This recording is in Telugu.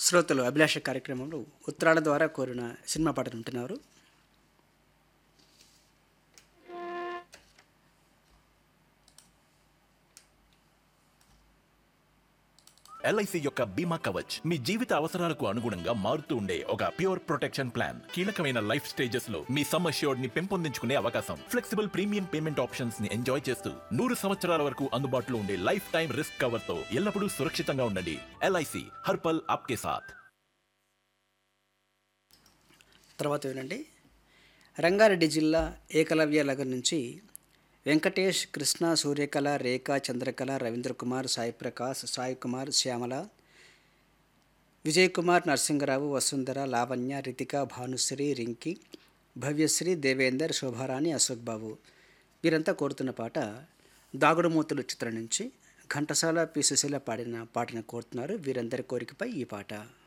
శ్రోతలు అభిలాష కార్యక్రమంలో ఉత్తరాల ద్వారా కోరిన సినిమా పాటలు వింటున్నారు ఎల్ఐసి యొక్క బీమా కవచ్ మీ జీవిత అవసరాలకు అనుగుణంగా మారుతూ ఉండే ఒక ప్యూర్ ప్రొటెక్షన్ ప్లాన్ కీలకమైన లైఫ్ స్టేజెస్ లో మీ సమ్ అష్యూర్డ్ ని పెంపొందించుకునే అవకాశం ఫ్లెక్సిబుల్ ప్రీమియం పేమెంట్ ఆప్షన్స్ ని ఎంజాయ్ చేస్తూ నూరు సంవత్సరాల వరకు అందుబాటులో ఉండే లైఫ్ టైం రిస్క్ కవర్ తో ఎల్లప్పుడూ సురక్షితంగా ఉండండి ఎల్ఐసి హర్పల్ ఆప్కే సాథ్ తర్వాత వినండి రంగారెడ్డి జిల్లా ఏకలవ్య నగర్ నుంచి వెంకటేష్ కృష్ణ సూర్యకళ రేఖ చంద్రకళ రవీంద్ర కుమార్ సాయి ప్రకాష్ సాయి కుమార్ శ్యామల విజయ్ కుమార్ నరసింగరావు వసుంధర లావణ్య రితిక భానుశ్రీ రింకి భవ్యశ్రీ దేవేందర్ శోభారాణి అశోక్ బాబు వీరంతా కోరుతున్న పాట దాగుడుమూతులు చిత్రం నుంచి ఘంటసాల పి సుశీల పాడిన పాటను కోరుతున్నారు వీరందరి కోరికపై ఈ పాట